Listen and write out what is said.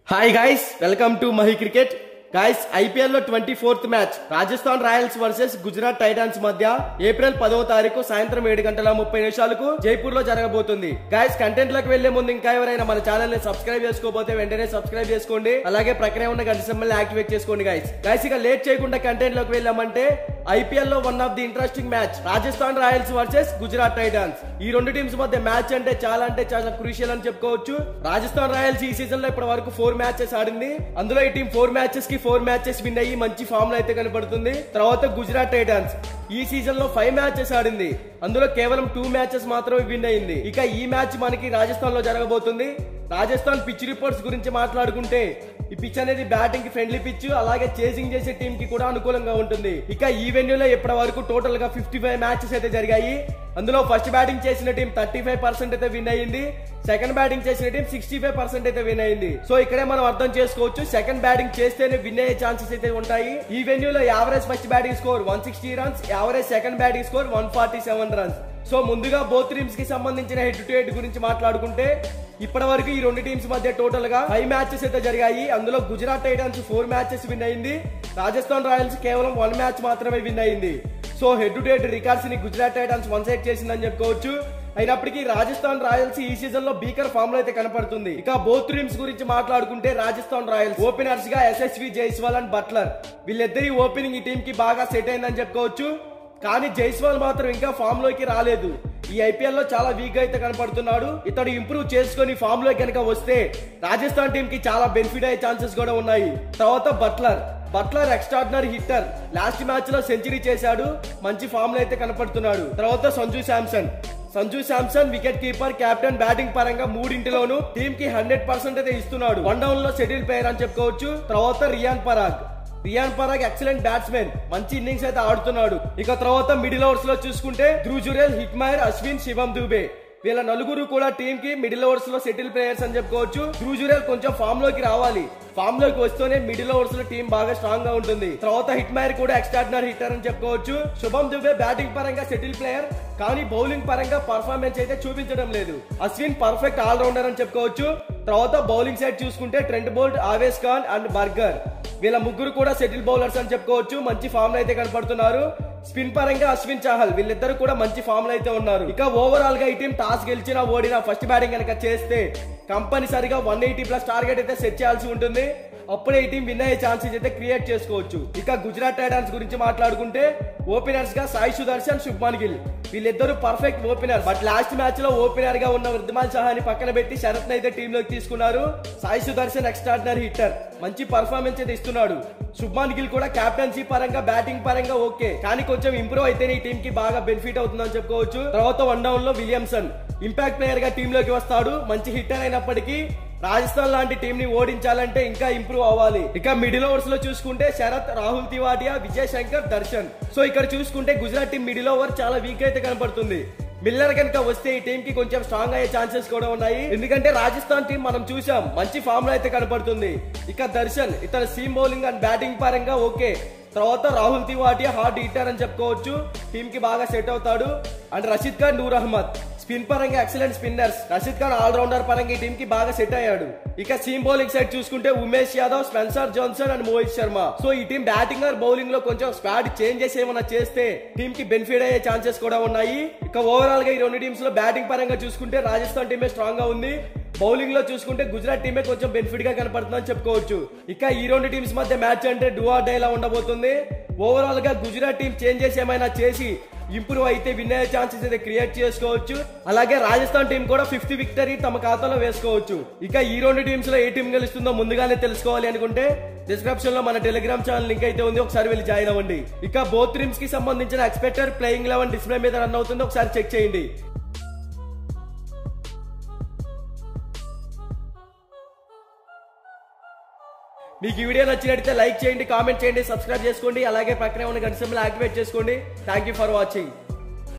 hi guys welcome to Mahi cricket guys IPL లో twenty fourth match Rajasthan royals versus Gujarat titans మధ్య April పదవ తారీఖు సాయంత్రం ఏడు గంటల ముప్పై నిమిషాలకు జైపూర్ లో జరగబోతుంది గాయస్ కంటెంట్ లోకి వెళ్లే ముందు ఇంకా ఎవరైనా మన ఛానల్ ని సబ్స్క్రైబ్ చేసుకోకపోతే వెంటనే సబ్స్క్రైబ్ చేసుకోండి అలాగే ప్రక్కనే ఉన్న గంట సింబల్ యాక్టివేట్ చేసుకోండి గాయస్ గాయస్ ఇక లేట్ చేయకుండా కంటెంట్ లోకి వెళ్ళామంటే ఐపీఎల్ లో one of the interesting match Rajasthan royals versus Gujarat titans ఈ రెండు టీమ్స్ మధ్య మ్యాచ్ అంటే చాలా అంటే చాలా క్రూషియల్ అని చెప్పుకోవచ్చు రాజస్థాన్ రాయల్స్ ఈ సీజన్ లో ఇప్పటి వరకు ఫోర్ మ్యాచెస్ ఆడింది అందులో ఈ టీం ఫోర్ మ్యాచెస్ కి ఫోర్ మ్యాచెస్ విన్ అయ్యి మంచి ఫామ్ లో అయితే కనపడుతుంది తర్వాత గుజరాత్ టైటాన్స్ ఈ సీజన్ లో ఫైవ్ మ్యాచెస్ ఆడింది అందులో కేవలం టూ మ్యాచెస్ మాత్రమే విన్ అయింది ఇక ఈ మ్యాచ్ మనకి రాజస్థాన్ లో జరగబోతుంది రాజస్థాన్ పిచ్ రిపోర్ట్స్ గురించి మాట్లాడుకుంటే ఈ పిచ్ అనేది బ్యాటింగ్ కి ఫ్రెండ్లీ పిచ్ అలాగే చేసింగ్ చేసే టీం కి కూడా అనుకూలంగా ఉంటుంది ఇక ఈ వెన్యూలో ఇప్పటి వరకు టోటల్ గా ఫిఫ్టీ ఫైవ్ మ్యాచెస్ అయితే జరిగాయి అందులో ఫస్ట్ బ్యాటింగ్ చేసిన టీం థర్టీ ఫైవ్ పర్సెంట్ అయితే విన్ అయ్యింది సెకండ్ బ్యాటింగ్ చేసిన టీం సిక్స్టీ ఫైవ్ పర్సెంట్ అయితే విన్ అయింది సో ఇక్కడే మనం అర్థం చేసుకోవచ్చు సెకండ్ బ్యాటింగ్ చేస్తేనే విన్ అయ్యే ఛాన్సెస్ అయితే ఉంటాయి ఈ వెన్యూలో average first batting score one sixty runs average second batting score one forty seven runs so ముందుగా బోత్ టీమ్స్ కి సంబంధించిన హెడ్ టు హెడ్ గురించి మాట్లాడుకుంటే ఇప్పటి వరకు ఈ రెండు టీమ్స్ మధ్య టోటల్ గా ఫైవ్ మ్యాచెస్ అయితే జరిగాయి అందులో Gujarat titans four matches win అయింది రాజస్థాన్ రాయల్స్ కేవలం వన్ మ్యాచ్ మాత్రమే విన్ అయింది so head to head records ని గుజరాత్ టైటన్స్ వన్ సైడ్ చేసిందని చెప్పుకోవచ్చు అయినప్పటికీ రాజస్థాన్ రాయల్స్ ఈ సీజన్ లో బీకర్ ఫామ్ లో అయితే కనపడుతుంది ఇక బోత్ టీమ్స్ గురించి మాట్లాడుకుంటే రాజస్థాన్ రాయల్స్ ఓపెనర్స్ గా ఎస్ఎస్వి జైస్వాల్ అండ్ బట్లర్ వీళ్ళిద్దరి ఓపెనింగ్ ఈ టీం కి బాగా సెట్ అయిందని చెప్పుకోవచ్చు కానీ జైస్వాల్ మాత్రం ఇంకా ఫామ్ లోకి రాలేదు ఈ ఐపీఎల్ లో చాలా వీక్ అయితే కనపడుతున్నాడు ఇతడు ఇంప్రూవ్ చేసుకొని ఫామ్ లో కనుక వస్తే రాజస్థాన్ టీం కి చాలా బెనిఫిట్ అయ్యే ఛాన్సెస్ కూడా ఉన్నాయి తర్వాత Buttler Buttler extraordinary hitter last match లో సెంచరీ చేశాడు మంచి ఫామ్ లో అయితే కనపడుతున్నాడు తర్వాత Sanju Samson Sanju Samson wicket keeper captain batting పరంగా మూడింటిలోనూ టీమ్ కి హండ్రెడ్ పర్సెంట్ అయితే ఇస్తున్నాడు వన్ డౌన్ లో సెటిల్ ప్లేయర్ అని చెప్పుకోవచ్చు తర్వాత రియాన్ పరాగ్ రియాన్ పరాగ్ ఎక్సలెంట్ బ్యాట్స్మెన్ మంచి ఇన్నింగ్స్ అయితే ఆడుతున్నాడు ఇక తర్వాత మిడిల్ ఓవర్స్ లో చూసుకుంటే ధ్రుజురేల్ హిట్మైర్ అశ్విన్ శివం దుబే వీళ్ళ నలుగురు కూడా టీం కి మిడిల్ ఓవర్స్ లో సెటిల్ ప్లేయర్స్ అని చెప్పుకోవచ్చు ధ్రుజురేల్ కొంచెం ఫామ్ లోకి రావాలి ఫామ్ లోకి వస్తేనే మిడిల్ ఓవర్స్ లో టీం బాగా స్ట్రాంగ్ గా ఉంటుంది తర్వాత హిట్ మైర్ కూడా ఎక్స్ట్రాడినరీ హిట్టర్ అని చెప్పుకోవచ్చు శుభం దుబే బ్యాటింగ్ పరంగా సెటిల్ ప్లేయర్ కానీ బౌలింగ్ పరంగా పర్ఫార్మెన్స్ అయితే చూపించడం లేదు అశ్విన్ పర్ఫెక్ట్ ఆల్ రౌండర్ అని చెప్పుకోవచ్చు తర్వాత బౌలింగ్ సైడ్ చూసుకుంటే Trent Boult Avesh Khan and Burger వీళ్ళ ముగ్గురు కూడా సెటిల్ బౌలర్స్ అని చెప్పుకోవచ్చు మంచి ఫామ్ లో అయితే కనపడుతున్నారు స్పిన్ పరంగా అశ్విన్ చాహల్ వీళ్ళిద్దరు కూడా మంచి ఫామ్ లో అయితే ఉన్నారు ఇక ఓవరాల్ గా ఈ టీం టాస్ గెలిచినా ఓడినా ఫస్ట్ బ్యాటింగ్ కనుక చేస్తే కంపల్సరిగా వన్ ఎయిటీ ప్లస్ టార్గెట్ అయితే సెట్ చేయాల్సి ఉంటుంది అప్పుడే ఈ టీం విన్ అయ్యే ఛాన్సెస్ అయితే క్రియేట్ చేసుకోవచ్చు ఇక గుజరాత్ టైటాన్స్ గురించి మాట్లాడుకుంటే ఓపెనర్స్ గా సాయి సుదర్శన్ శుభ్మాన్ గిల్ వీళ్ళిద్దరు perfect opener but last match లో ఓపెనర్ గా ఉన్న వృద్ధిమాన్ సహాని పక్కన పెట్టి శరత్ అయితే టీమ్ లోకి తీసుకున్నారు సాయి సుదర్శన్ ఎక్స్ట్రాడినరీ హిట్టర్ మంచి పర్ఫార్మెన్స్ అయితే ఇస్తున్నాడు శుభ్మాన్ గిల్ కూడా కెప్టెన్సీ పరంగా బ్యాటింగ్ పరంగా ఓకే కానీ కొంచెం ఇంప్రూవ్ అయితేనే ఈ టీం కి బాగా బెనిఫిట్ అవుతుందని చెప్పుకోవచ్చు తర్వాత వన్ డౌన్ లో విలియమ్సన్ ఇంపాక్ట్ ప్లేయర్ గా టీమ్ లోకి వస్తాడు మంచి హిట్టర్ అయినప్పటికీ రాజస్థాన్ లాంటి టీం ని ఓడించాలంటే ఇంకా ఇంప్రూవ్ అవ్వాలి ఇక మిడిల్ ఓవర్స్ లో చూసుకుంటే శరత్ రాహుల్ తివాటియా విజయ్ శంకర్ దర్శన్ సో ఇక్కడ చూసుకుంటే గుజరాత్ టీం మిడిల్ ఓవర్ చాలా వీక్ అయితే కనపడుతుంది మిల్లర్ కనుక వస్తే ఈ టీం కి కొంచెం స్ట్రాంగ్ అయ్యే ఛాన్సెస్ కూడా ఉన్నాయి ఎందుకంటే రాజస్థాన్ టీం మనం చూసాం మంచి ఫామ్ లో అయితే కనపడుతుంది ఇక దర్శన్ ఇతర సీమ్ బౌలింగ్ అండ్ బ్యాటింగ్ పరంగా ఓకే తర్వాత రాహుల్ తివాటియా హార్డ్ హిట్టర్ అని చెప్పుకోవచ్చు టీం కి బాగా సెట్ అవుతాడు అండ్ రషీద్ ఖాన్ నూర్ అహ్మద్ స్పిన్ పరంగా excellent spinners Rashid Khan all rounder పరంగా ఈ టీం కి బాగా సెట్ అయ్యాడు ఇక సీమ్ బౌలింగ్ సైడ్ చూసుకుంటే Umesh Yadav Spencer Johnson and Mohit Sharma so ఈ టీం బ్యాటింగ్ ఆర్ బౌలింగ్ లో కొంచెం స్క్వాడ్ చేంజెస్ ఏమైనా చేస్తే టీం కి బెనిఫిట్ అయ్యే ఛాన్సెస్ కూడా ఉన్నాయి ఇక ఓవరాల్ గా ఈ రెండు టీమ్స్ లో బ్యాటింగ్ పరంగా చూసుకుంటే రాజస్థాన్ టీమే స్ట్రాంగ్ గా ఉంది బౌలింగ్ లో చూసుకుంటే గుజరాత్ టీమే కొంచెం బెనిఫిట్ గా కనపడుతుందని చెప్పుకోవచ్చు ఇక ఈ రెండు టీమ్స్ మధ్య మ్యాచ్ అంటే డూఆ డైలా ఉండబోతుంది ఓవరాల్ గా గుజరాత్ టీం చేంజెస్ ఏమైనా చేసి ఇంప్రూవ్ అయితే విన్ అయ్యే ఛాన్సెస్ అయితే క్రియేట్ చేసుకోవచ్చు అలాగే రాజస్థాన్ టీం కూడా ఫిఫ్త్ విక్టరీ తమ ఖాతాలో వేసుకోవచ్చు ఇక ఈ రెండు టీమ్స్ లో ఏ టీం గెలుస్తుందో ముందుగానే తెలుసుకోవాలి అనుకుంటే డిస్క్రిప్షన్ లో మన టెలిగ్రామ్ ఛానల్ లింక్ అయితే ఉంది ఒకసారి వెళ్ళి జాయిన్ అవ్వండి ఇక బోత్ టీమ్స్ కి సంబంధించిన ఎక్స్పెక్టర్ ప్లేయింగ్ లెవెన్ డిస్ప్లే మీద రన్ అవుతుంది ఒకసారి చెక్ చేయండి మీకు ఈ వీడియో నచ్చినట్లయితే లైక్ చేయండి కామెంట్ చేయండి సబ్స్క్రైబ్ చేసుకోండి అలాగే పక్కనే ఉన్న గంట సింబల్ యాక్టివేట్ చేసుకోండి థ్యాంక్ యూ ఫర్ వాచింగ్